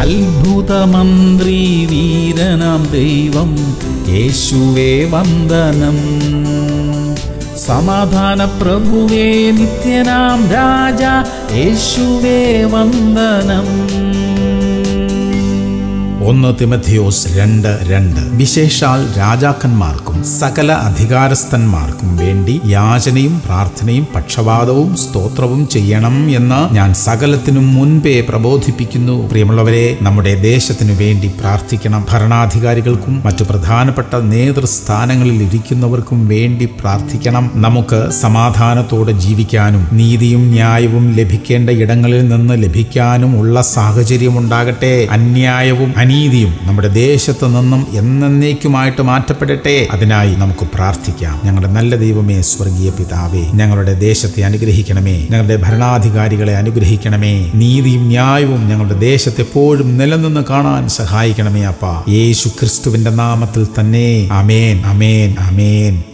അത്ഭുതമന്ത്രി വീരനാം ദൈവം യേശുവേ വന്ദനം സമാധാന പ്രഭുവേ നിത്യനാം രാജ യേശുവേ വന്ദനം ഒന്ന് തിമഥിയോസ് രണ്ട് രണ്ട് വിശേഷാൽ രാജാക്കന്മാർക്കും സകല അധികാരസ്ഥന്മാർക്കും വേണ്ടി യാചനയും പ്രാർത്ഥനയും പക്ഷപാതവും സ്തോത്രവും ചെയ്യണം എന്ന് ഞാൻ സകലത്തിനും മുൻപേ പ്രബോധിപ്പിക്കുന്നു പ്രിയമുള്ളവരെ നമ്മുടെ ദേശത്തിനു വേണ്ടി പ്രാർത്ഥിക്കണം ഭരണാധികാരികൾക്കും മറ്റു പ്രധാനപ്പെട്ട നേതൃസ്ഥാനങ്ങളിൽ ഇരിക്കുന്നവർക്കും വേണ്ടി പ്രാർത്ഥിക്കണം നമുക്ക് സമാധാനത്തോടെ ജീവിക്കാനും നീതിയും ന്യായവും ലഭിക്കേണ്ട ഇടങ്ങളിൽ നിന്ന് ലഭിക്കാനും ഉള്ള സാഹചര്യം ഉണ്ടാകട്ടെ അന്യായവും അനീതിയും നമ്മുടെ ദേശത്ത് നിന്നും എന്നേക്കുമായിട്ട് മാറ്റപ്പെടട്ടെ അതിനായി നമുക്ക് പ്രാർത്ഥിക്കാം ഞങ്ങളുടെ നല്ല ദൈവമേ സ്വർഗീയ പിതാവേ ഞങ്ങളുടെ ദേശത്തെ അനുഗ്രഹിക്കണമേ ഞങ്ങളുടെ ഭരണാധികാരികളെ അനുഗ്രഹിക്കണമേ നീതിയും ന്യായവും ഞങ്ങളുടെ ദേശത്ത് എപ്പോഴും നിലനിന്ന് കാണാൻ സഹായിക്കണമേ അപ്പ യേശു ക്രിസ്തുവിന്റെ നാമത്തിൽ തന്നെ അമേൻ അമേൻ അമേൻ